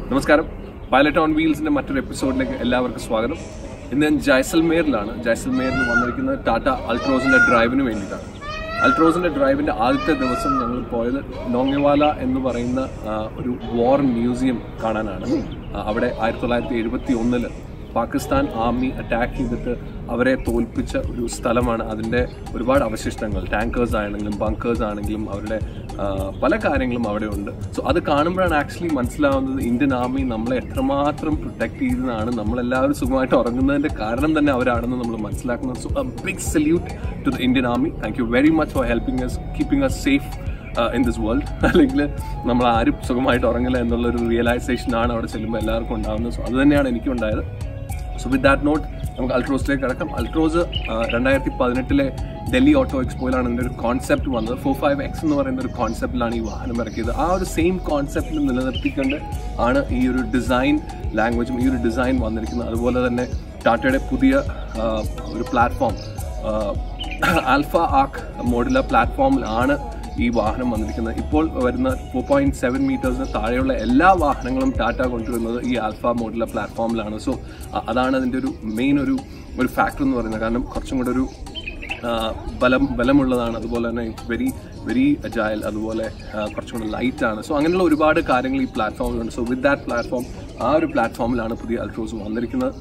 നമസ്കാരം pilot on വീൽസിന്റെ മറ്റൊരു എപ്പിസോഡിലേക്ക് എല്ലാവർക്കും സ്വാഗതം ഇന്ന് ഞാൻ ജൈസൽമേറിലാണ് ജൈസൽമേറിൽ വന്നിരിക്കുന്നത് ടാറ്റ അൾട്രോസിന്റെ ഡ്രൈവിന് വേണ്ടിയിട്ടാണ് അൾട്രോസിന്റെ ഡ്രൈവിന്റെ ആദ്യത്തെ ദിവസം ഞങ്ങൾ പോയത് നോങ്ങവാല എന്ന് പറയുന്ന ആ, ഒരു വാർ മ്യൂസിയം കാണാനാണ് ആ, അവിടെ ആയിരത്തി തൊള്ളായിരത്തി എഴുപത്തി ഒന്നില് പാകിസ്ഥാൻ ആർമി അറ്റാക്ക് ചെയ്തിട്ട് അവരെ തോൽപ്പിച്ച ഒരു സ്ഥലമാണ് അതിൻ്റെ ഒരുപാട് അവശിഷ്ടങ്ങൾ ടാങ്കേഴ്സ് ആണെങ്കിലും ബങ്കേഴ്സ് ആണെങ്കിലും അവരുടെ ആ, പല കാര്യങ്ങളും അവിടെ ഉണ്ട് സോ അത് കാണുമ്പോഴാണ് ആക്ച്വലി മനസ്സിലാവുന്നത് ഇന്ത്യൻ ആർമി നമ്മളെ എത്രമാത്രം പ്രൊട്ടക്ട് ചെയ്തതാണ് നമ്മളെല്ലാവരും സുഖമായിട്ട് ഉറങ്ങുന്നതിൻ്റെ കാരണം തന്നെ അവരാണെന്ന് നമ്മൾ മനസ്സിലാക്കുന്നത് so a big salute to the Indian army thank you very much for helping us keeping us safe in this world അല്ലെങ്കിൽ നമ്മൾ ആരും സുഖമായിട്ട് ഉറങ്ങില്ല എന്നുള്ളൊരു റിയലൈസേഷൻ ആണ് അവിടെ ചെല്ലുമ്പോൾ എല്ലാവർക്കും ഉണ്ടാകുന്നത് സോ അത് തന്നെയാണ് എനിക്കും ഉണ്ടായത് സോ വിത്ത് ദാറ്റ് നോട്ട് നമുക്ക് അൾട്രോസിലേക്ക് കിടക്കാം അൾട്രോസ് രണ്ടായിരത്തി പതിനെട്ടിലെ ഡൽഹി ഓട്ടോ എക്സ്പോയിലാണ് ഇതിൻ്റെ ഒരു കോൺസെപ്റ്റ് വന്നത് ഫോർ ഫൈവ് എക്സ് എന്ന് പറയുന്ന ഒരു കോൺസെപ്റ്റിലാണ് ഈ വാഹനം ഇറക്കിയത് ആ ഒരു സെയിം കോൺസെപ്റ്റിൽ നിലനിർത്തിക്കൊണ്ട് ആണ് ഈ ഒരു ഡിസൈൻ ലാംഗ്വേജും ഈ ഒരു ഡിസൈൻ വന്നിരിക്കുന്നത് അതുപോലെ തന്നെ ടാറ്റയുടെ പുതിയ ആ, ഒരു പ്ലാറ്റ്ഫോം ആൽഫ ആക്ക് മോഡുലർ പ്ലാറ്റ്ഫോമിലാണ് ഈ വാഹനം വന്നിരിക്കുന്നത് ഇപ്പോൾ വരുന്ന ഫോർ പോയിന്റ് സെവൻ മീറ്റേഴ്സിന് താഴെയുള്ള എല്ലാ വാഹനങ്ങളും ടാറ്റ കൊണ്ടുവരുന്നത് ഈ ആൽഫ മോഡുലർ പ്ലാറ്റ്ഫോമിലാണ് സോ അതാണ് അതിൻ്റെ ഒരു മെയിൻ ഒരു ഒരു ഫാക്ടർ എന്ന് പറയുന്നത് കാരണം കുറച്ചും കൂടെ ഒരു ആ, ബലം ബലമുള്ളതാണ് അതുപോലെ തന്നെ വെരി വെരി അജായൽ അതുപോലെ ആ, കുറച്ചും കൂടെ ലൈറ്റ് ആണ് സോ അങ്ങനെയുള്ള ഒരുപാട് കാര്യങ്ങൾ ഈ പ്ലാറ്റ്ഫോമിലുണ്ട് സോ വിത്ത് ദാറ്റ് പ്ലാറ്റ്ഫോം ആ ഒരു പ്ലാറ്റ്ഫോമിലാണ് പുതിയ അൾട്രോസ് വന്നിരിക്കുന്നത്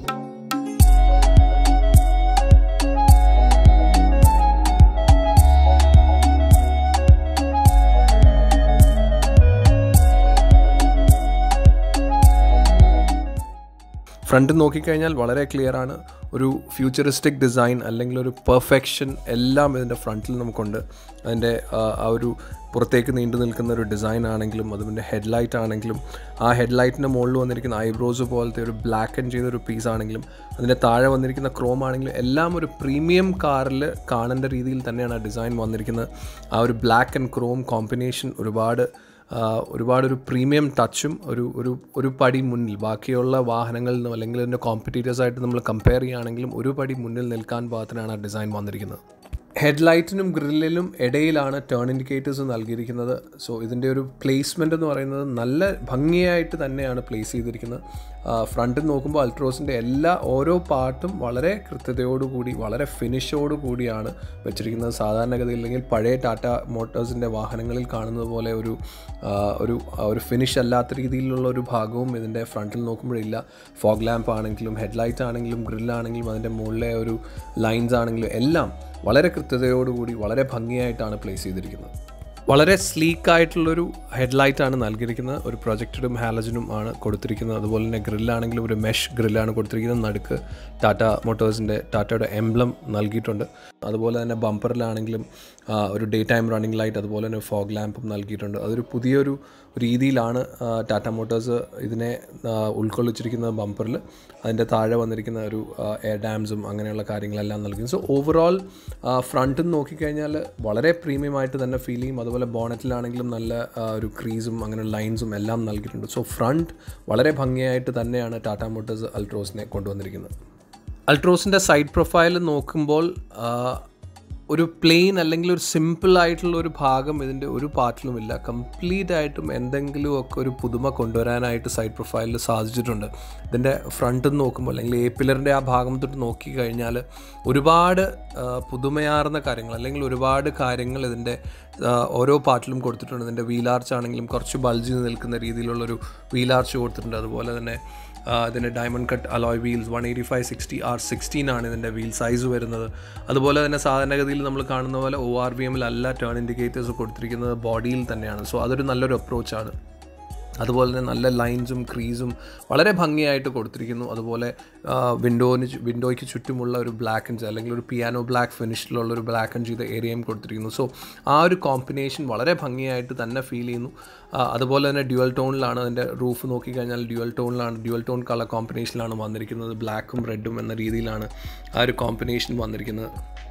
ഫ്രണ്ട് നോക്കിക്കഴിഞ്ഞാൽ വളരെ ക്ലിയർ ആണ് ഒരു ഫ്യൂച്ചറിസ്റ്റിക് ഡിസൈൻ അല്ലെങ്കിൽ ഒരു പെർഫെക്ഷൻ എല്ലാം ഇതിൻ്റെ ഫ്രണ്ടിൽ നമുക്കുണ്ട് അതിൻ്റെ ആ, ആ ഒരു പുറത്തേക്ക് നീണ്ടു നിൽക്കുന്ന ഒരു ഡിസൈൻ ആണെങ്കിലും അതിൻ്റെ ഹെഡ്ലൈറ്റ് ആണെങ്കിലും ആ ഹെഡ്ലൈറ്റിൻ്റെ മുകളിൽ വന്നിരിക്കുന്ന ഐബ്രോസ് പോലത്തെ ഒരു ബ്ലാക്ക് ആൻഡ് ചെയ്ത ഒരു പീസ് ആണെങ്കിലും അതിൻ്റെ താഴെ വന്നിരിക്കുന്ന ക്രോം ആണെങ്കിലും എല്ലാം ഒരു പ്രീമിയം കാറിൽ കാണേണ്ട രീതിയിൽ തന്നെയാണ് ആ ഡിസൈൻ വന്നിരിക്കുന്നത് ആ ഒരു ബ്ലാക്ക് ആൻഡ് ക്രോം കോമ്പിനേഷൻ ഒരുപാട് ആ, ഒരുപാട് ഒരു പ്രീമിയം ടച്ചും ഒരു ഒരു ഒരു പടി മുന്നിൽ ബാക്കിയുള്ള വാഹനങ്ങളിൽ നിന്നും അല്ലെങ്കിൽ ഇതിൻ്റെ കോമ്പറ്റീറ്റേഴ്സായിട്ട് നമ്മൾ കമ്പയർ ചെയ്യുകയാണെങ്കിലും ഒരു പടി മുന്നിൽ നിൽക്കാൻ പാകത്തിനാണ് ആ ഡിസൈൻ വന്നിരിക്കുന്നത് ഹെഡ്ലൈറ്റിനും ഗ്രില്ലിലും ഇടയിലാണ് ടേൺ ഇൻഡിക്കേറ്റേഴ്സ് നൽകിയിരിക്കുന്നത് സോ ഇതിൻ്റെ ഒരു പ്ലേസ്മെൻ്റ് എന്ന് പറയുന്നത് നല്ല ഭംഗിയായിട്ട് തന്നെയാണ് പ്ലേസ് ചെയ്തിരിക്കുന്നത് ഫ്രണ്ടിൽ നോക്കുമ്പോൾ അൾട്രോസിൻ്റെ എല്ലാ ഓരോ പാർട്ടും വളരെ കൃത്യതയോടുകൂടി വളരെ ഫിനിഷോടു കൂടിയാണ് വെച്ചിരിക്കുന്നത് സാധാരണഗതിയിൽ അല്ലെങ്കിൽ പഴയ ടാറ്റ മോട്ടോഴ്സിൻ്റെ വാഹനങ്ങളിൽ കാണുന്നത് പോലെ ഒരു ആ, ഒരു ആ, ഒരു ഫിനിഷ് അല്ലാത്ത രീതിയിലുള്ള ഒരു ഭാഗവും ഇതിൻ്റെ ഫ്രണ്ടിൽ നോക്കുമ്പോഴില്ല ഫോഗ് ലാമ്പ് ആണെങ്കിലും ഹെഡ്ലൈറ്റ് ആണെങ്കിലും ഗ്രില്ലാണെങ്കിലും അതിൻ്റെ മുകളിലെ ഒരു ലൈൻസ് ആണെങ്കിലും എല്ലാം വളരെ കൃത്യതയോടുകൂടി വളരെ ഭംഗിയായിട്ടാണ് പ്ലേസ് ചെയ്തിരിക്കുന്നത് വളരെ സ്ലീക്ക് ആയിട്ടുള്ളൊരു ഹെഡ്ലൈറ്റ് ആണ് നൽകിയിരിക്കുന്നത് ഒരു പ്രൊജക്റ്റഡും ഹാലജനും ആണ് കൊടുത്തിരിക്കുന്നത് അതുപോലെ തന്നെ ഗ്രില്ലാണെങ്കിലും ഒരു മെഷ് ഗ്രില്ലാണ് കൊടുത്തിരിക്കുന്നത് നടുക്ക് ടാറ്റ മോട്ടോഴ്സിൻ്റെ ടാറ്റയുടെ എംബ്ലം നൽകിയിട്ടുണ്ട് അതുപോലെ തന്നെ ബമ്പറിലാണെങ്കിലും ആ, ഒരു ഡേ ടൈം റണ്ണിംഗ് ലൈറ്റ് അതുപോലെ തന്നെ ഫോഗ് ലാമ്പും നൽകിയിട്ടുണ്ട് അതൊരു പുതിയൊരു രീതിയിലാണ് ആ, ടാറ്റ മോട്ടോഴ്സ് ഇതിനെ ആ, ഉൾക്കൊള്ളിച്ചിരിക്കുന്നത് ബമ്പറിൽ അതിൻ്റെ താഴെ വന്നിരിക്കുന്ന ഒരു എയർ ഡാംസും അങ്ങനെയുള്ള കാര്യങ്ങളെല്ലാം നൽകുന്നു സോ ഓവറോൾ ഫ്രണ്ടിൽ നോക്കിക്കഴിഞ്ഞാൽ വളരെ പ്രീമിയം ആയിട്ട് തന്നെ ഫീൽ ചെയ്യും അതുപോലെ ബോണറ്റിലാണെങ്കിലും നല്ല ആ, ഒരു ക്രീസും അങ്ങനെ ലൈൻസും എല്ലാം നൽകിയിട്ടുണ്ട് സോ ഫ്രണ്ട് വളരെ ഭംഗിയായിട്ട് തന്നെയാണ് ടാറ്റ മോട്ടോഴ്സ് അൾട്രോസിനെ കൊണ്ടുവന്നിരിക്കുന്നത് അൾട്രോസിൻ്റെ സൈഡ് പ്രൊഫൈൽ നോക്കുമ്പോൾ ആ, ഒരു പ്ലെയിൻ അല്ലെങ്കിൽ ഒരു സിമ്പിൾ ആയിട്ടുള്ള ഒരു ഭാഗം ഇതിൻ്റെ ഒരു പാർട്ടിലുമില്ല കംപ്ലീറ്റ് ആയിട്ടും എന്തെങ്കിലും ഒക്കെ ഒരു പുതുമ കൊണ്ടുവരാനായിട്ട് സൈഡ് പ്രൊഫൈലിൽ സാധിച്ചിട്ടുണ്ട് ഇതിൻ്റെ ഫ്രണ്ടിൽ നോക്കുമ്പോൾ അല്ലെങ്കിൽ എ പില്ലറിൻ്റെ ആ ഭാഗം തൊട്ട് നോക്കി കഴിഞ്ഞാൽ ഒരുപാട് ആ, പുതുമയാർന്ന കാര്യങ്ങൾ അല്ലെങ്കിൽ ഒരുപാട് കാര്യങ്ങൾ ഇതിൻ്റെ ആ, ഓരോ പാർട്ടിലും കൊടുത്തിട്ടുണ്ട് ഇതിൻ്റെ വീലാർച്ച് ആണെങ്കിലും കുറച്ച് ബൾജി നിൽക്കുന്ന രീതിയിലുള്ളൊരു വീലാർച്ച് കൊടുത്തിട്ടുണ്ട് അതുപോലെ തന്നെ ആ, ഇതിൻ്റെ diamond cut alloy wheels one eighty five sixty R sixteen ആണ് ഇതിൻ്റെ വീൽ സൈസ് വരുന്നത് അതുപോലെ തന്നെ സാധാരണഗതിയിൽ നമ്മൾ കാണുന്ന പോലെ ഒ ആർ വി എമ്മിലല്ല ടേൺ ഇൻഡിക്കേറ്റേഴ്സ് കൊടുത്തിരിക്കുന്നത് ബോഡിയിൽ തന്നെയാണ് സോ അതൊരു നല്ലൊരു അപ്രോച്ചാണ് അതുപോലെ തന്നെ നല്ല ലൈൻസും ക്രീസും വളരെ ഭംഗിയായിട്ട് കൊടുത്തിരിക്കുന്നു അതുപോലെ വിൻഡോന് വിൻഡോയ്ക്ക് ചുറ്റുമുള്ള ഒരു ബ്ലാക്ക് ആൻഡ് അല്ലെങ്കിൽ ഒരു പിയാനോ ബ്ലാക്ക് ഫിനിഷിലുള്ള ഒരു ബ്ലാക്ക് ആൻഡ് ചെയ്ത ഏരിയയും കൊടുത്തിരിക്കുന്നു സോ ആ ഒരു കോമ്പിനേഷൻ വളരെ ഭംഗിയായിട്ട് തന്നെ ഫീൽ ചെയ്യുന്നു ആ, അതുപോലെ തന്നെ ഡ്യുവൽ ടോണിലാണ് അതിൻ്റെ റൂഫ് നോക്കിക്കഴിഞ്ഞാൽ ഡ്യുവൽ ടോണിലാണ് ഡ്യുവൽ ടോൺ കളർ കോമ്പിനേഷനിലാണ് വന്നിരിക്കുന്നത് ബ്ലാക്കും റെഡും എന്ന രീതിയിലാണ് ആ ഒരു കോമ്പിനേഷൻ വന്നിരിക്കുന്നത്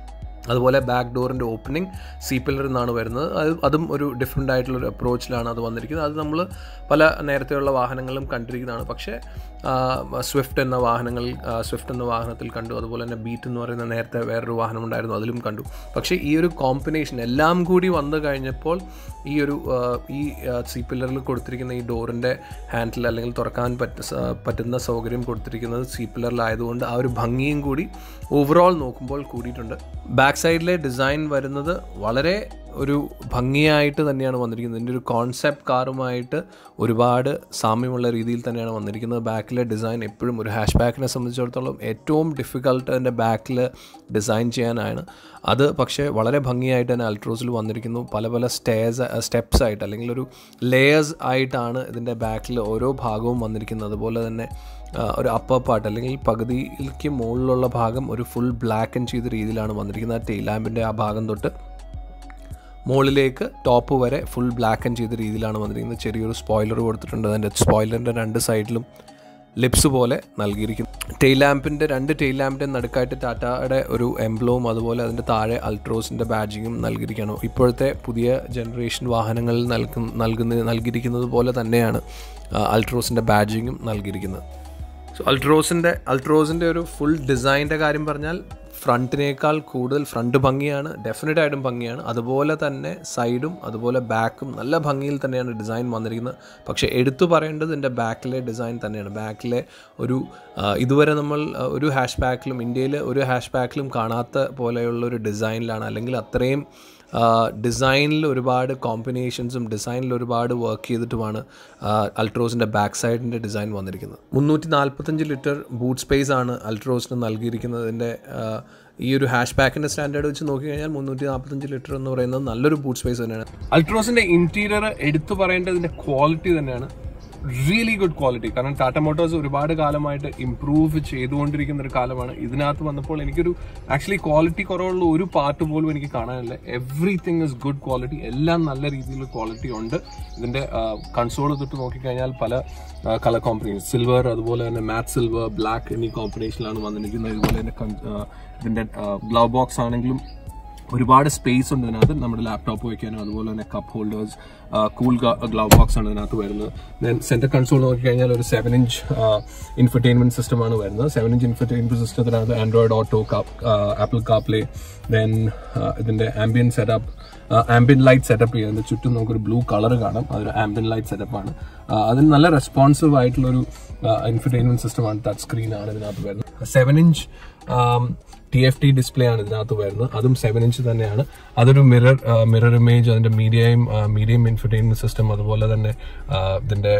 അതുപോലെ ബാക്ക് ഡോറിൻ്റെ ഓപ്പണിംഗ് സി പില്ലർ എന്നാണ് വരുന്നത് അത് അതും ഒരു ഡിഫറെൻ്റ് ആയിട്ടുള്ള ഒരു അപ്രോച്ചിലാണ് അത് വന്നിരിക്കുന്നത് അത് നമ്മൾ പല നേരത്തെയുള്ള വാഹനങ്ങളും കണ്ടിരിക്കുന്നതാണ് പക്ഷേ സ്വിഫ്റ്റ് എന്ന വാഹനങ്ങൾ സ്വിഫ്റ്റ് എന്ന വാഹനത്തിൽ കണ്ടു അതുപോലെ തന്നെ ബീറ്റ് എന്ന് പറയുന്ന നേരത്തെ വേറൊരു വാഹനം ഉണ്ടായിരുന്നു അതിലും കണ്ടു പക്ഷേ ഈ ഒരു കോമ്പിനേഷൻ എല്ലാം കൂടി വന്നു കഴിഞ്ഞപ്പോൾ ഈ ഒരു ആ, ഈ സി പില്ലറിൽ കൊടുത്തിരിക്കുന്ന ഈ ഡോറിൻ്റെ ഹാൻഡിൽ അല്ലെങ്കിൽ തുറക്കാൻ പറ്റ സ- പറ്റുന്ന സൗകര്യം കൊടുത്തിരിക്കുന്നത് സി പില്ലറിലായതുകൊണ്ട് ആ ഒരു ഭംഗിയും കൂടി ഓവറോൾ നോക്കുമ്പോൾ കൂടിയിട്ടുണ്ട് ബാക്ക് സൈഡിലെ ഡിസൈൻ വരുന്നത് വളരെ ഒരു ഭംഗിയായിട്ട് തന്നെയാണ് വന്നിരിക്കുന്നത് ഇതിൻ്റെ ഒരു കോൺസെപ്റ്റ് കാറുമായിട്ട് ഒരുപാട് സാമ്യമുള്ള രീതിയിൽ തന്നെയാണ് വന്നിരിക്കുന്നത് ബാക്കിലെ ഡിസൈൻ എപ്പോഴും ഒരു ഹാഷ് ബാക്കിനെ സംബന്ധിച്ചിടത്തോളം ഏറ്റവും ഡിഫിക്കൾട്ട് അതിൻ്റെ ബാക്കിൽ ഡിസൈൻ ചെയ്യാനാണ് അത് പക്ഷേ വളരെ ഭംഗിയായിട്ട് തന്നെ അൾട്രോസിൽ വന്നിരിക്കുന്നു പല പല സ്റ്റേഴ്സ് സ്റ്റെപ്സ് ആയിട്ട് അല്ലെങ്കിൽ ഒരു ലെയേഴ്സ് ആയിട്ടാണ് ഇതിൻ്റെ ബാക്കിൽ ഓരോ ഭാഗവും വന്നിരിക്കുന്നത് അതുപോലെ തന്നെ ആ, ഒരു അപ്പർ പാർട്ട് അല്ലെങ്കിൽ പകുതിയിലേക്ക് മുകളിലുള്ള ഭാഗം ഒരു ഫുൾ ബ്ലാക്ക് ആൻഡ് ചെയ്ത രീതിയിലാണ് വന്നിരിക്കുന്നത് ആ ടെയിൽ ലാമ്പിൻ്റെ ആ ഭാഗം തൊട്ട് മുകളിലേക്ക് ടോപ്പ് വരെ ഫുൾ ബ്ലാക്ക് ആൻഡ് ചെയ്ത രീതിയിലാണ് വന്നിരിക്കുന്നത് ചെറിയൊരു സ്പോയിലർ കൊടുത്തിട്ടുണ്ട് അതിൻ്റെ സ്പോയിലറിൻ്റെ രണ്ട് സൈഡിലും ലിപ്സ് പോലെ നൽകിയിരിക്കുന്നു ടെയിൽ ലാമ്പിൻ്റെ രണ്ട് ടെയിൽ ലാമ്പിൻ്റെ നടുക്കായിട്ട് ടാറ്റയുടെ ഒരു എംബ്ലവും അതുപോലെ അതിൻ്റെ താഴെ അൾട്രോസിൻ്റെ ബാഡ്ജിങ്ങും നൽകിയിരിക്കുകയാണ് ഇപ്പോഴത്തെ പുതിയ ജനറേഷൻ വാഹനങ്ങളിൽ നൽകുന്ന നൽകുന്ന നൽകിയിരിക്കുന്നത് പോലെ തന്നെയാണ് അൾട്രോസിൻ്റെ ബാഡ്ജിങ്ങും നൽകിയിരിക്കുന്നത് സോ അൾട്രോസിൻ്റെ അൾട്രോസിൻ്റെ ഒരു ഫുൾ ഡിസൈൻ്റെ കാര്യം പറഞ്ഞാൽ ഫ്രണ്ടിനേക്കാൾ കൂടുതൽ ഫ്രണ്ട് ഭംഗിയാണ് ഡെഫിനറ്റ് ആയിട്ടും ഭംഗിയാണ് അതുപോലെ തന്നെ സൈഡും അതുപോലെ ബാക്കും നല്ല ഭംഗിയിൽ തന്നെയാണ് ഡിസൈൻ വന്നിരിക്കുന്നത് പക്ഷേ എടുത്തു പറയേണ്ടത് എൻ്റെ ബാക്കിലെ ഡിസൈൻ തന്നെയാണ് ബാക്കിലെ ഒരു ആ, ഇതുവരെ നമ്മൾ ആ, ഒരു ഹാഷ് ബാക്കിലും ഇന്ത്യയിൽ ഒരു ഹാഷ് ബാക്കിലും കാണാത്ത പോലെയുള്ള ഒരു ഡിസൈനിലാണ് അല്ലെങ്കിൽ അത്രയും ഡിസൈനിൽ ഒരുപാട് കോമ്പിനേഷൻസും ഡിസൈനിൽ ഒരുപാട് വർക്ക് ചെയ്തിട്ടുമാണ് അൾട്രോസിൻ്റെ ബാക്ക് സൈഡിൻ്റെ ഡിസൈൻ വന്നിരിക്കുന്നത് മുന്നൂറ്റി നാൽപ്പത്തഞ്ച് ലിറ്റർ ബൂട്ട് സ്പേസ് ആണ് അൾട്രോസിന് നൽകിയിരിക്കുന്നത് ഇതിൻ്റെ ആ, ഈ ഒരു ഹാഷ് ബാക്കിൻ്റെ സ്റ്റാൻഡേർഡ് വെച്ച് നോക്കിക്കഴിഞ്ഞാൽ മുന്നൂറ്റി നാൽപ്പത്തഞ്ച് ലിറ്റർ എന്ന് പറയുന്നത് നല്ലൊരു ബൂട്ട് സ്പേസ് തന്നെയാണ് അൾട്രോസിൻ്റെ ഇൻറ്റീരിയർ എടുത്തു പറയേണ്ടതിൻ്റെ ക്വാളിറ്റി തന്നെയാണ് റിയലി ഗുഡ് ക്വാളിറ്റി കാരണം ടാറ്റ മോട്ടോഴ്സ് ഒരുപാട് കാലമായിട്ട് ഇംപ്രൂവ് ചെയ്തുകൊണ്ടിരിക്കുന്ന ഒരു കാലമാണ് ഇതിനകത്ത് വന്നപ്പോൾ എനിക്കൊരു ആക്ച്വലി ക്വാളിറ്റി കുറവുള്ള ഒരു പാർട്ട് പോലും എനിക്ക് കാണാനില്ല എവറിത്തിങ് ഇസ് ഗുഡ് ക്വാളിറ്റി എല്ലാം നല്ല രീതിയിൽ ക്വാളിറ്റി ഉണ്ട് ഇതിന്റെ കൺസോൾ തൊട്ട് നോക്കിക്കഴിഞ്ഞാൽ പല കളർ കോമ്പിനേഷൻ സിൽവർ അതുപോലെ തന്നെ മാറ്റ് സിൽവർ ബ്ലാക്ക് എന്നീ കോമ്പിനേഷനിലാണ് വന്നിരിക്കുന്നത് ഇതുപോലെ തന്നെ con- ആ, ഇതിന്റെ ഗ്ലവ് ബോക്സ് ആണെങ്കിലും ഒരുപാട് സ്പേസ് ഉണ്ട് ഇതിനകത്ത് നമ്മുടെ ലാപ്ടോപ്പ് വയ്ക്കാനും അതുപോലെ തന്നെ cup holders cool glove box ആണ് ഇതിനകത്ത് വരുന്നത് ദെൻ സെന്റർ കൺസോൾ നോക്കിക്കഴിഞ്ഞാൽ ഒരു സെവൻ ഇഞ്ച് ഇൻഫർടൈൻമെന്റ് സിസ്റ്റം ആണ് വരുന്നത് സെവൻ ഇഞ്ച് ഇൻഫർടൈൻമെന്റ് സിസ്റ്റത്തിനകത്ത് Android Auto Apple CarPlay then ഇതിന്റെ ambient setup ambient light setup ചെയ്യുന്നത് ചുറ്റും നമുക്കൊരു ബ്ലൂ കളർ കാണാം അതൊരു ആംബിയൻ ലൈറ്റ് സെറ്റപ്പ് ആണ് ആ, അതിന് നല്ല റെസ്പോൺസീവ് ആയിട്ടുള്ള ഒരു ഇൻഫർടൈൻമെന്റ് സിസ്റ്റമാണ് ടച്ച് സ്ക്രീൻ ആണ് ഇതിനകത്ത് വരുന്നത് seven inch T F T display ആണ് ഇതിനകത്ത് വരുന്നത് അതും സെവൻ ഇഞ്ച് തന്നെയാണ് അതൊരു മിറർ മിറർ ഇമേജ് അതിന്റെ മീഡിയയും മീഡിയം ഇൻഫർടൈൻമെന്റ് സിസ്റ്റം അതുപോലെ തന്നെ ആ, ഇതിന്റെ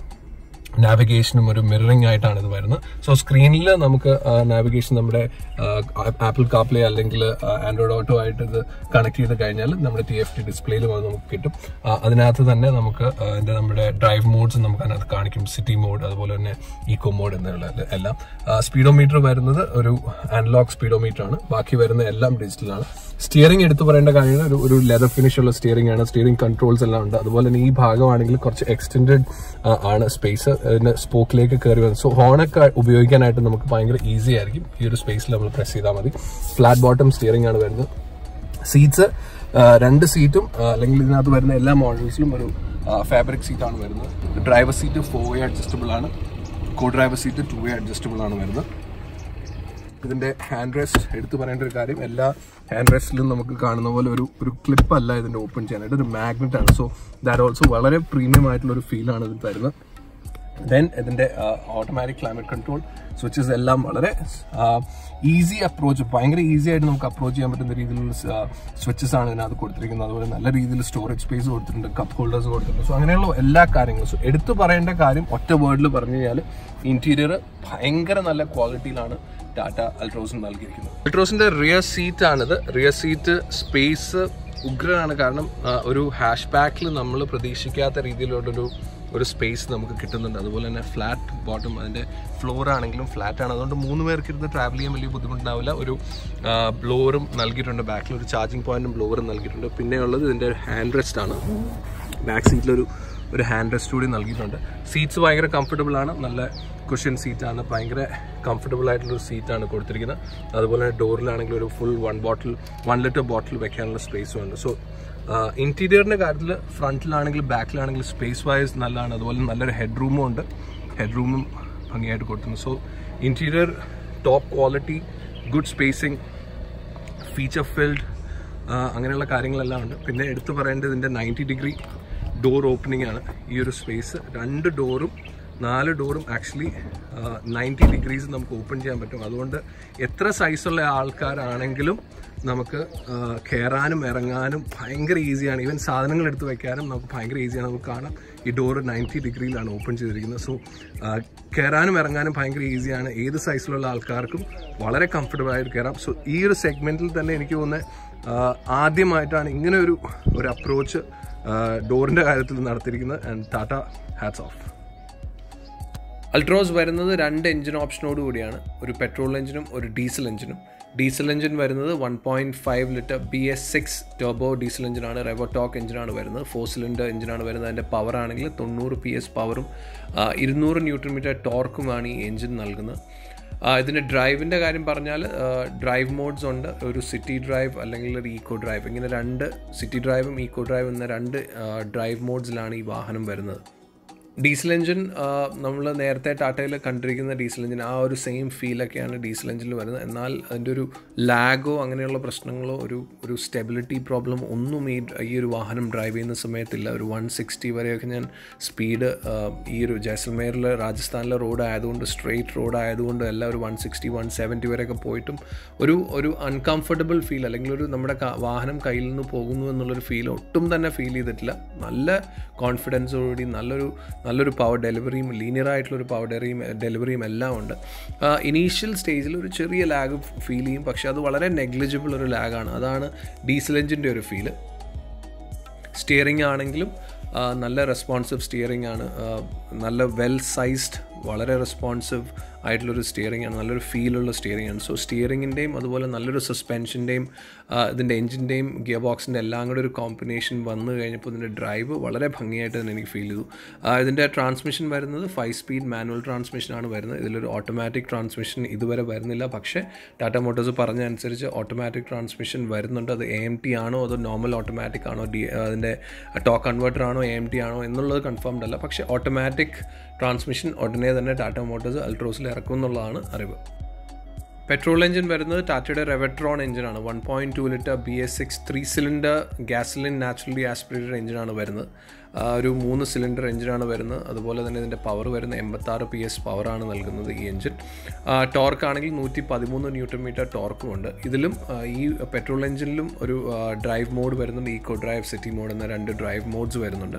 നാവിഗേഷനും ഒരു മിററിംഗ് ആയിട്ടാണ് ഇത് വരുന്നത് സോ സ്ക്രീനിൽ നമുക്ക് നാവിഗേഷൻ നമ്മുടെ ആപ്പിൾ കാപ്ലേ അല്ലെങ്കിൽ ആൻഡ്രോയിഡ് ഓട്ടോ ആയിട്ട് ഇത് കണക്ട് ചെയ്ത് കഴിഞ്ഞാൽ നമ്മുടെ ടി എഫ് ടി ഡിസ്പ്ലേയിലും അത് നമുക്ക് കിട്ടും ആ, അതിനകത്ത് തന്നെ നമുക്ക് ആ, അതിന്റെ നമ്മുടെ ഡ്രൈവ് മോഡ്സ് നമുക്ക് അതിനകത്ത് കാണിക്കും സിറ്റി മോഡ് അതുപോലെ തന്നെ ഈക്കോ മോഡ് എന്നുള്ള എല്ലാം സ്പീഡോമീറ്റർ വരുന്നത് ഒരു അനലോഗ് സ്പീഡോമീറ്റർ ആണ് ബാക്കി വരുന്ന എല്ലാം ഡിജിറ്റലാണ് സ്റ്റിയറിംഗ് എടുത്തു പറയേണ്ട കാര്യമാണ് ഒരു ഒരു ലെതർ ഫിനിഷ് ഉള്ള സ്റ്റിയറിംഗ് ആണ് സ്റ്റിയറിംഗ് കൺട്രോൾസ് എല്ലാം ഉണ്ട് അതുപോലെ തന്നെ ഈ ഭാഗമാണെങ്കിൽ കുറച്ച് എക്സ്റ്റെൻഡഡ് ആണ് സ്പേസ് അതിന് സ്പോക്കിലേക്ക് കയറി വരുന്നത് സോ ഹോണൊക്കെ ഉപയോഗിക്കാനായിട്ട് നമുക്ക് ഭയങ്കര ഈസി ആയിരിക്കും ഈ ഒരു സ്പേസിൽ നമ്മൾ പ്രസ് ചെയ്താൽ മതി ഫ്ലാറ്റ് ബോട്ടം സ്റ്റിയറിംഗ് ആണ് വരുന്നത് സീറ്റ്സ് രണ്ട് സീറ്റും അല്ലെങ്കിൽ ഇതിനകത്ത് വരുന്ന എല്ലാ മോഡൽസിലും ഒരു ഫാബ്രിക് സീറ്റാണ് വരുന്നത് driver seat four way adjustable ആണ് co driver seat two way adjustable ആണ് വരുന്നത് ഇതിന്റെ ഹാൻഡ് റെസ്റ്റ് എടുത്തു പറയേണ്ട ഒരു കാര്യം എല്ലാ ഹാൻഡ് റെസ്റ്റിലും നമുക്ക് കാണുന്ന പോലെ ഒരു ഒരു ക്ലിപ്പ് അല്ല ഇതിന്റെ ഓപ്പൺ ചെയ്യാനായിട്ട് ഒരു മാഗ്നറ്റ് ആണ് സോ ദാറ്റ് ഓൾസോ വളരെ പ്രീമിയം ആയിട്ടുള്ള ഒരു ഫീൽ ആണ് ഇതിൽ തരുന്നത് ദെൻ ഇതിന്റെ ഓട്ടോമാറ്റിക് ക്ലൈമറ്റ് കൺട്രോൾ സ്വിച്ചസ് എല്ലാം വളരെ ഈസി അപ്രോച്ച് ഭയങ്കര ഈസി ആയിട്ട് നമുക്ക് അപ്രോച്ച് ചെയ്യാൻ പറ്റുന്ന രീതിയിലുള്ള സ്വിച്ചസ് ആണ് ഇതിനകത്ത് കൊടുത്തിരിക്കുന്നത് അതുപോലെ നല്ല രീതിയിൽ സ്റ്റോറേജ് സ്പേസ് കൊടുത്തിട്ടുണ്ട് കപ്പ് ഹോൾഡേഴ്സ് കൊടുത്തിട്ടുണ്ട് സോ അങ്ങനെയുള്ള എല്ലാ കാര്യങ്ങളും സോ എടുത്തു പറയേണ്ട കാര്യം ഒറ്റ വേർഡിൽ പറഞ്ഞു കഴിഞ്ഞാൽ ഇന്റീരിയർ ഭയങ്കര നല്ല ക്വാളിറ്റിയിലാണ് ടാറ്റ അൾട്രോസിന് നൽകിയിരിക്കുന്നത് അൾട്രോസിന്റെ റിയർ സീറ്റ് ആണിത് റിയർ സീറ്റ് സ്പേസ് ഉഗ്രനാണ് കാരണം ആ, ഒരു ഹാഷ് ബാക്കിൽ നമ്മൾ പ്രതീക്ഷിക്കാത്ത രീതിയിലുള്ളൊരു ഒരു സ്പേസ് നമുക്ക് കിട്ടുന്നുണ്ട് അതുപോലെ തന്നെ ഫ്ലാറ്റ് ബോട്ടം അതിൻ്റെ ഫ്ലോർ ആണെങ്കിലും ഫ്ലാറ്റ് ആണ് അതുകൊണ്ട് മൂന്ന് പേർക്ക് ഇരുന്ന് ട്രാവൽ ചെയ്യാൻ വലിയ ബുദ്ധിമുട്ടുണ്ടാവില്ല ഒരു ബ്ലോവറും നൽകിയിട്ടുണ്ട് ബാക്കിൽ ഒരു ചാർജിങ് പോയിന്റും ബ്ലോവറും നൽകിയിട്ടുണ്ട് പിന്നെ ഉള്ളത് ഇതിൻ്റെ ഹാൻഡ് റെസ്റ്റ് ആണ് ബാക്ക് സീറ്റിലൊരു ഒരു ഹാൻഡ് റെസ്റ്റ് കൂടി നൽകിയിട്ടുണ്ട് സീറ്റ്സ് ഭയങ്കര കംഫർട്ടബിൾ ആണ് നല്ല കുഷ്യൻ സീറ്റാണ് ഭയങ്കര കംഫർട്ടബിൾ ആയിട്ടുള്ളൊരു സീറ്റാണ് കൊടുത്തിരിക്കുന്നത് അതുപോലെ തന്നെ ഡോറിലാണെങ്കിൽ ഒരു full one bottle one litre bottle വെക്കാനുള്ള സ്പേസും ഉണ്ട് സോ ഇൻറ്റീരിയറിൻ്റെ കാര്യത്തിൽ ഫ്രണ്ടിലാണെങ്കിലും ബാക്കിലാണെങ്കിലും സ്പേസ് വൈസ് നല്ലതാണ് അതുപോലെ നല്ലൊരു ഹെഡ് റൂമും ഉണ്ട് ഹെഡ് റൂമും ഭംഗിയായിട്ട് കൊടുത്തിട്ടുണ്ട് so interior top quality good spacing feature filled അങ്ങനെയുള്ള കാര്യങ്ങളെല്ലാം ഉണ്ട് പിന്നെ എടുത്തു പറയേണ്ടത് ഇതിൻ്റെ നയൻറ്റി ഡിഗ്രി ഡോർ ഓപ്പണിംഗ് ആണ് ഈ ഒരു സ്പേസ് രണ്ട് ഡോറും നാല് ഡോറും ആക്ച്വലി നയൻറ്റി ഡിഗ്രീസ് നമുക്ക് ഓപ്പൺ ചെയ്യാൻ പറ്റും അതുകൊണ്ട് എത്ര സൈസുള്ള ആൾക്കാരാണെങ്കിലും നമുക്ക് കയറാനും ഇറങ്ങാനും ഭയങ്കര ഈസിയാണ് ഈവൻ സാധനങ്ങൾ എടുത്ത് വെക്കാനും നമുക്ക് ഭയങ്കര ഈസിയാണ് നമുക്ക് കാണാം ഈ ഡോറ് നയൻറ്റി ഡിഗ്രിയിലാണ് ഓപ്പൺ ചെയ്തിരിക്കുന്നത് സോ കയറാനും ഇറങ്ങാനും ഭയങ്കര ഈസിയാണ് ഏത് സൈസിലുള്ള ആൾക്കാർക്കും വളരെ കംഫർട്ടബിൾ ആയിട്ട് കയറാം സോ ഈ ഒരു സെഗ്മെൻറ്റിൽ തന്നെ എനിക്ക് തോന്നുന്നത് ആദ്യമായിട്ടാണ് ഇങ്ങനെ ഒരു ഒരു അപ്രോച്ച് ഡോറിൻ്റെ കാര്യത്തിൽ നടത്തിയിരിക്കുന്നത് and Tata hats off Altroz വരുന്നത് രണ്ട് എഞ്ചിൻ ഓപ്ഷനോട് കൂടിയാണ് ഒരു പെട്രോൾ എഞ്ചിനും ഒരു ഡീസൽ എഞ്ചിനും ഡീസൽ എഞ്ചിൻ വരുന്നത് one point five litre B S six turbo diesel എഞ്ചിനാണ് റെവോടോക്ക് എഞ്ചിനാണ് വരുന്നത് ഫോർ സിലിണ്ടർ എഞ്ചിനാണ് വരുന്നത് അതിൻ്റെ പവർ ആണെങ്കിൽ തൊണ്ണൂറ് പി എസ് പവറും ഇരുന്നൂറ് ന്യൂട്രൺ മീറ്റർ ടോർക്കുമാണ് ഈ എഞ്ചിൻ നൽകുന്നത് ഇതിൻ്റെ ഡ്രൈവിൻ്റെ കാര്യം പറഞ്ഞാൽ ഡ്രൈവ് മോഡ്സ് ഉണ്ട് ഒരു സിറ്റി ഡ്രൈവ് അല്ലെങ്കിൽ ഒരു ഈക്കോ ഡ്രൈവ് ഇങ്ങനെ രണ്ട് സിറ്റി ഡ്രൈവും ഈക്കോ ഡ്രൈവ് എന്ന രണ്ട് ഡ്രൈവ് മോഡ്സിലാണ് ഈ വാഹനം വരുന്നത് ഡീസൽ എഞ്ചിൻ നമ്മൾ നേരത്തെ ടാറ്റയിൽ കണ്ടിരിക്കുന്ന ഡീസൽ എഞ്ചിൻ ആ ഒരു സെയിം ഫീലൊക്കെയാണ് ഡീസൽ എഞ്ചിനിൽ വരുന്നത് എന്നാൽ അതിൻ്റെ ഒരു ലാഗോ അങ്ങനെയുള്ള പ്രശ്നങ്ങളോ ഒരു ഒരു സ്റ്റെബിലിറ്റി പ്രോബ്ലം ഒന്നും ഈ ഈ ഒരു വാഹനം ഡ്രൈവ് ചെയ്യുന്ന സമയത്തില്ല ഒരു വൺ സിക്സ്റ്റി വരെയൊക്കെ ഞാൻ സ്പീഡ് ഈ ഒരു ജൈസൽമേറിൽ രാജസ്ഥാനിലെ റോഡ് ആയതുകൊണ്ട് സ്ട്രെയിറ്റ് റോഡ് ആയതുകൊണ്ട് എല്ലാം ഒരു വൺ സിക്സ്റ്റി വൺ സെവൻറ്റി വരെയൊക്കെ പോയിട്ടും ഒരു ഒരു അൺകംഫർട്ടബിൾ ഫീൽ അല്ലെങ്കിൽ ഒരു നമ്മുടെ വാഹനം കയ്യിൽ നിന്ന് പോകുന്നു എന്നുള്ളൊരു ഫീൽ ഒട്ടും തന്നെ ഫീൽ ചെയ്തിട്ടില്ല നല്ല കോൺഫിഡൻസോടുകൂടി നല്ലൊരു നല്ലൊരു പവർ ഡെലിവറിയും ലീനിയർ ആയിട്ടുള്ളൊരു പവർ ഡെലിവറിയും ഡെലിവറിയും എല്ലാം ഉണ്ട് ഇനീഷ്യൽ സ്റ്റേജിൽ ഒരു ചെറിയ ലാഗ് ഫീൽ ചെയ്യും പക്ഷേ അത് വളരെ നെഗ്ലിജിബിൾ ഒരു ലാഗാണ് അതാണ് ഡീസൽ എഞ്ചിൻ്റെ ഒരു ഫീല് സ്റ്റിയറിംഗ് ആണെങ്കിലും നല്ല റെസ്പോൺസീവ് സ്റ്റിയറിംഗ് ആണ് നല്ല വെൽ സൈസ്ഡ് വളരെ റെസ്പോൺസീവ് ആയിട്ടുള്ളൊരു സ്റ്റിയറിംഗ് ആണ് നല്ലൊരു ഫീലുള്ള സ്റ്റിയറിംഗ് ആണ് സോ സ്റ്റിയറിങ്ങിൻ്റെയും അതുപോലെ നല്ലൊരു സസ്പെൻഷൻ്റെയും ഇതിൻ്റെ എഞ്ചിൻ്റെയും ഗിയർ ബോക്സിൻ്റെ എല്ലാം കൂടെ ഒരു കോമ്പിനേഷൻ വന്നു കഴിഞ്ഞപ്പോൾ ഇതിൻ്റെ ഡ്രൈവ് വളരെ ഭംഗിയായിട്ട് തന്നെ എനിക്ക് ഫീൽ ചെയ്തു ഇതിൻ്റെ ട്രാൻസ്മിഷൻ വരുന്നത് ഫൈവ് സ്പീഡ് മാനുവൽ ട്രാൻസ്മിഷനാണ് വരുന്നത് ഇതിലൊരു ഓട്ടോമാറ്റിക് ട്രാൻസ്മിഷൻ ഇതുവരെ വരുന്നില്ല പക്ഷേ ടാറ്റ മോട്ടോഴ്സ് പറഞ്ഞ അനുസരിച്ച് ഓട്ടോമാറ്റിക് ട്രാൻസ്മിഷൻ വരുന്നുണ്ട് അത് എ എം ടി ആണോ അതോ നോർമൽ ഓട്ടോമാറ്റിക് ആണോ ഡി അതിൻ്റെ ടോക്ക് കൺവേർട്ടർ ആണോ എ എം ടി ആണോ എന്നുള്ളത് കൺഫേംഡ് അല്ല പക്ഷേ ഓട്ടോമാറ്റിക് ട്രാൻസ്മിഷൻ ഉടനെ തന്നെ ടാറ്റ മോട്ടോഴ്സ് അൾട്രോസിൽ ഇറക്കും എന്നുള്ളതാണ് അറിവ് പെട്രോൾ എഞ്ചിൻ വരുന്നത് ടാറ്റയുടെ റെവട്രോൺ എഞ്ചിനാണ് one point two litre B S six three cylinder gasoline naturally aspirated എഞ്ചിനാണ് വരുന്നത് ഒരു മൂന്ന് സിലിണ്ടർ എഞ്ചിനാണ് വരുന്നത് അതുപോലെ തന്നെ ഇതിൻ്റെ പവർ വരുന്ന എൺപത്താറ് പി എസ് പവറാണ് നൽകുന്നത് ഈ എഞ്ചിൻ ടോർക്ക് ആണെങ്കിൽ നൂറ്റി പതിമൂന്ന് ന്യൂട്ടൺ മീറ്റർ ടോർക്കും ഉണ്ട് ഇതിലും ഈ പെട്രോൾ എഞ്ചിനിലും ഒരു ഡ്രൈവ് മോഡ് വരുന്നുണ്ട് ഈക്കോ ഡ്രൈവ് സിറ്റി മോഡ് എന്ന രണ്ട് ഡ്രൈവ് മോഡ്സ് വരുന്നുണ്ട്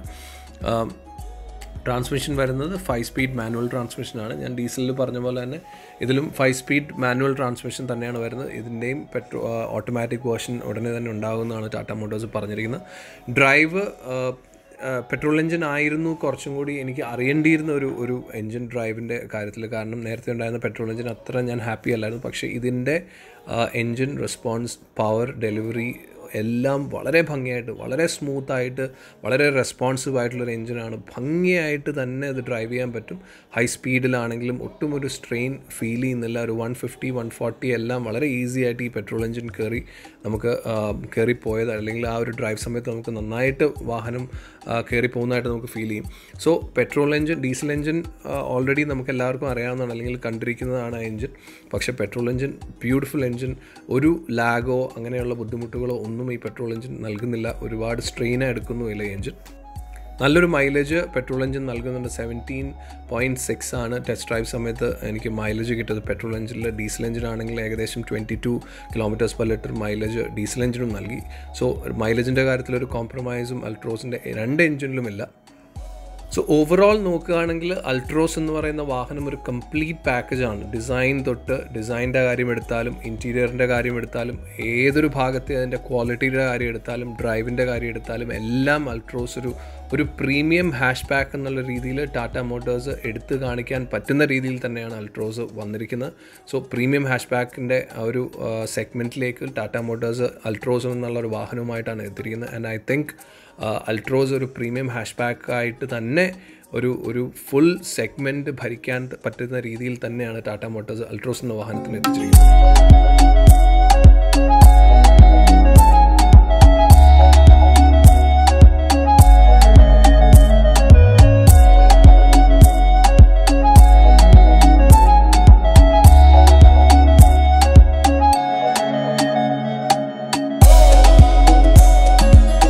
ട്രാൻസ്മിഷൻ വരുന്നത് ഫൈവ് സ്പീഡ് മാനുവൽ ട്രാൻസ്മിഷനാണ് ഞാൻ ഡീസലിൽ പറഞ്ഞ പോലെ തന്നെ ഇതിലും ഫൈവ് സ്പീഡ് മാനുവൽ ട്രാൻസ്മിഷൻ തന്നെയാണ് വരുന്നത് ഇതിൻ്റെയും പെട്രോ ഓട്ടോമാറ്റിക് വേർഷൻ ഉടനെ തന്നെ ഉണ്ടാകുമെന്നാണ് ടാറ്റ മോട്ടോഴ്സ് പറഞ്ഞിരിക്കുന്നത് ഡ്രൈവ് പെട്രോൾ എഞ്ചിൻ ആയിരുന്നു കുറച്ചും കൂടി എനിക്ക് അറിയേണ്ടിയിരുന്ന ഒരു ഒരു എഞ്ചിൻ ഡ്രൈവിൻ്റെ കാര്യത്തിൽ കാരണം നേരത്തെ ഉണ്ടായിരുന്ന പെട്രോൾ എഞ്ചിൻ അത്ര ഞാൻ ഹാപ്പി അല്ലായിരുന്നു പക്ഷേ ഇതിൻ്റെ എഞ്ചിൻ റെസ്പോൺസ് പവർ ഡെലിവറി എല്ലാം വളരെ ഭംഗിയായിട്ട് വളരെ സ്മൂത്തായിട്ട് വളരെ റെസ്പോൺസീവ് ആയിട്ടുള്ളൊരു എഞ്ചിനാണ് ഭംഗിയായിട്ട് തന്നെ അത് ഡ്രൈവ് ചെയ്യാൻ പറ്റും ഹൈ സ്പീഡിലാണെങ്കിലും ഒട്ടും ഒരു സ്ട്രെയിൻ ഫീൽ ചെയ്യുന്നില്ല ഒരു വൺ ഫിഫ്റ്റി വൺ ഫോർട്ടി എല്ലാം വളരെ ഈസി ആയിട്ട് ഈ പെട്രോൾ എഞ്ചിൻ കയറി നമുക്ക് കയറി പോയത് അല്ലെങ്കിൽ ആ ഒരു ഡ്രൈവ് സമയത്ത് നമുക്ക് നന്നായിട്ട് വാഹനം കയറി പോകുന്നതായിട്ട് നമുക്ക് ഫീൽ ചെയ്യും so petrol engine diesel engine already നമുക്ക് എല്ലാവർക്കും അറിയാവുന്നതാണ് അല്ലെങ്കിൽ കണ്ടിരിക്കുന്നതാണ് ആ എഞ്ചിൻ പക്ഷേ പെട്രോൾ എഞ്ചിൻ ബ്യൂട്ടിഫുൾ എഞ്ചിൻ ഒരു ലാഗോ അങ്ങനെയുള്ള ബുദ്ധിമുട്ടുകളോ ഒന്നും ഈ പെട്രോൾ എഞ്ചിൻ നൽകുന്നില്ല ഒരുപാട് സ്ട്രെയിൻ എടുക്കുന്നുമില്ല എഞ്ചിൻ നല്ലൊരു മൈലേജ് പെട്രോൾ എഞ്ചിൻ നൽകുന്നുണ്ട് സെവൻറ്റീൻ പോയിൻറ്റ് സിക്സ് ആണ് ടെസ്റ്റ് ഡ്രൈവ് സമയത്ത് എനിക്ക് മൈലേജ് കിട്ടിയത് പെട്രോൾ എഞ്ചിനിൽ ഡീസൽ എഞ്ചിൻ ആണെങ്കിൽ ഏകദേശം twenty two kilometres per litre mileage diesel എഞ്ചിനും നൽകി സോ മൈലേജിൻ്റെ കാര്യത്തിൽ ഒരു കോംപ്രമൈസും അൾട്രോസിൻ്റെ രണ്ട് എഞ്ചിനിലുമില്ല സോ ഓവറോൾ നോക്കുകയാണെങ്കിൽ അൾട്രോസ് എന്ന് പറയുന്ന വാഹനം ഒരു കംപ്ലീറ്റ് പാക്കേജാണ് ഡിസൈൻ തൊട്ട് ഡിസൈൻ്റെ കാര്യം എടുത്താലും ഇൻറ്റീരിയറിൻ്റെ കാര്യം എടുത്താലും ഏതൊരു ഭാഗത്തെ അതിൻ്റെ ക്വാളിറ്റിയുടെ കാര്യം എടുത്താലും ഡ്രൈവിൻ്റെ കാര്യം എടുത്താലും എല്ലാം അൾട്രോസ് ഒരു ഒരു പ്രീമിയം ഹാഷ് ബാക്ക് എന്നുള്ള രീതിയിൽ ടാറ്റ മോട്ടോഴ്സ് എടുത്തു കാണിക്കാൻ പറ്റുന്ന രീതിയിൽ തന്നെയാണ് അൾട്രോസ് വന്നിരിക്കുന്നത് സോ പ്രീമിയം ഹാഷ് ബാക്കിൻ്റെ ആ ഒരു സെഗ്മെൻറ്റിലേക്ക് ടാറ്റ മോട്ടോഴ്സ് അൾട്രോസ് എന്നുള്ള ഒരു വാഹനവുമായിട്ടാണ് എത്തിയിരിക്കുന്നത് ആൻഡ് ഐ തിങ്ക് അൾട്രോസ് ഒരു പ്രീമിയം ഹാഷ് ബാക്ക് ആയിട്ട് തന്നെ ഒരു ഒരു ഫുൾ സെഗ്മെൻറ്റ് ഭരിക്കാൻ പറ്റുന്ന രീതിയിൽ തന്നെയാണ് ടാറ്റ മോട്ടോഴ്സ് അൾട്രോസ് എന്ന വാഹനത്തിന് എത്തിച്ചിരിക്കുന്നത്